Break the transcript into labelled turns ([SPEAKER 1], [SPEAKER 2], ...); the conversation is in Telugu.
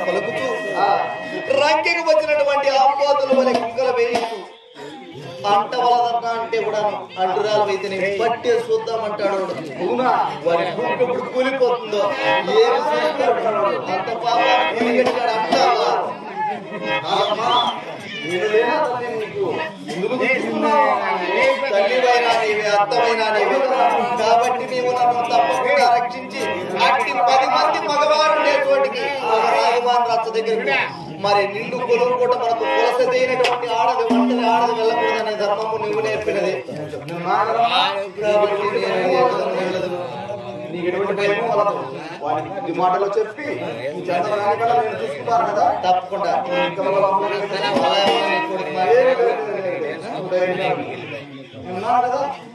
[SPEAKER 1] పలుకుతూ రంకెకి వచ్చినటువంటి ఆంబోతుల వలె కుక్కల వేయిస్తూ అంట వలదన్న అంటే కూడా అంటురాలు అయితేనే పట్టే చూద్దామంటాడు వాడు. అవునా వాడి కుక్క ఇప్పుడు కూలిపోతుందో ఏమి చూస్తాడు అంత పాప కూలిగట్టాడు అంటావా
[SPEAKER 2] అమ్మా నేను లేనా తల్లి నీకు ఎందుకు తీసుకున్నావు
[SPEAKER 1] తల్లివైనా నీవే అత్తమైనా నీవే కాబట్టి నీవు నన్ను తప్పకుండా రక్షించి అట్టి పది మంది మగవారు ఉండే చోటికి ఆ రాఘవాన్ రచ్చ దగ్గరికి మరి నిండు కొలువు కూడా మనకు పులసదైనటువంటి ఆడది ఒంటరి ఆడది వెళ్ళకూడదనే ధర్మము నువ్వు నేర్పినది కాబట్టి నేను ఏ విధంగా వెళ్ళదు.
[SPEAKER 2] నీకు ఎటువంటి భయమో వలదు వాడికి బుద్ధి మాటలు చెప్పి నీ చేత రాని కళ నేను చూసుకుంటాను కదా
[SPEAKER 1] తప్పకుండా
[SPEAKER 2] ఇంకా మన బాబు
[SPEAKER 1] అలా ఏమన్నా నీ కొడుకు మరి
[SPEAKER 2] నేను ఉన్నాను కదా